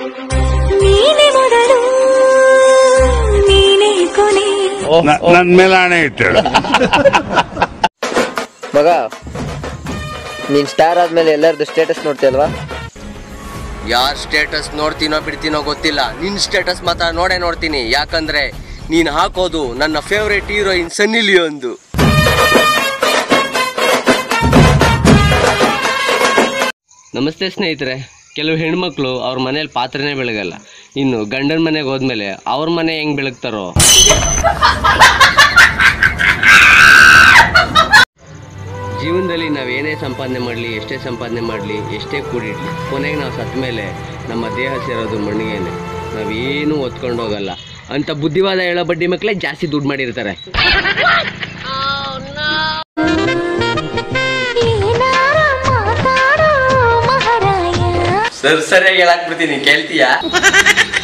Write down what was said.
ನೀನೆ ಮೊದಲು ನೀನೆ ಕೊನೆ ನ- ನನ್ ಮೇಲೆ ಹಣೆ ಇಟ್ಟಳು ಮಗ ನೀನ್ ಸ್ಟಾರ್ ಆದ್ಮೇಲೆ ಎಲ್ಲರದು ಸ್ಟೇಟಸ್ ನೋಡ್ತೀಯಲ್ವಾ ಯಾರ್ ಸ್ಟೇಟಸ್ ನೋಡ್ತೀನೋ ಬಿಡ್ತೀನೋ ಗೊತ್ತಿಲ್ಲ ನಿನ್ ಸ್ಟೇಟಸ್ ಮಾತ್ರ ನೋಡೇ ನೋಡ್ತೀನಿ ಯಾಕಂದ್ರೆ ನೀನ್ ಹಾಕೋದು ನನ್ನ ಫೇವ್ರೆಟ್ ಹೀರೋಯಿನ್ ಸನ್ನಿ ಲಿಯೋನ್ದು ನಮಸ್ತೆ ಸ್ನೇಹಿತರೆ ಕೆಲವು ಹೆಣ್ಮಕ್ಳು ಅವ್ರ ಮನೇಲಿ ಪಾತ್ರೆನೇ ಬೆಳಗಲ್ಲ ಇನ್ನು ಗಂಡನ ಮನೆಗೆ ಹೋದ್ಮೇಲೆ ಅವ್ರ ಮನೆ ಹೆಂಗ್ ಬೆಳಗ್ತಾರೋ ಜೀವನದಲ್ಲಿ ನಾವು ಏನೇ ಸಂಪಾದನೆ ಮಾಡಲಿ ಎಷ್ಟೇ ಸಂಪಾದನೆ ಮಾಡಲಿ ಎಷ್ಟೇ ಕೂಡಿಡ್ಲಿ ಕೊನೆಗೆ ನಾವು ಸತ್ತ ಮೇಲೆ ನಮ್ಮ ದೇಹ ಸೇರೋದು ಮಣ್ಣಿಗೆನೆ ನಾವೇನು ಒತ್ಕೊಂಡು ಹೋಗಲ್ಲ ಅಂತ ಬುದ್ಧಿವಾದ ಹೇಳೋ ಬಡ್ಡಿ ಮಕ್ಕಳೇ ಜಾಸ್ತಿ ದುಡ್ಡು ಮಾಡಿರ್ತಾರೆ ಏನಾರ ಮಾತಾಡೋ ಮಹಾರಾಯ ಸರ್ ಸರಿಯಾಗಿ ಹೇಳಾಕ್ಬಿಡ್ತೀನಿ ಕೇಳ್ತೀಯಾ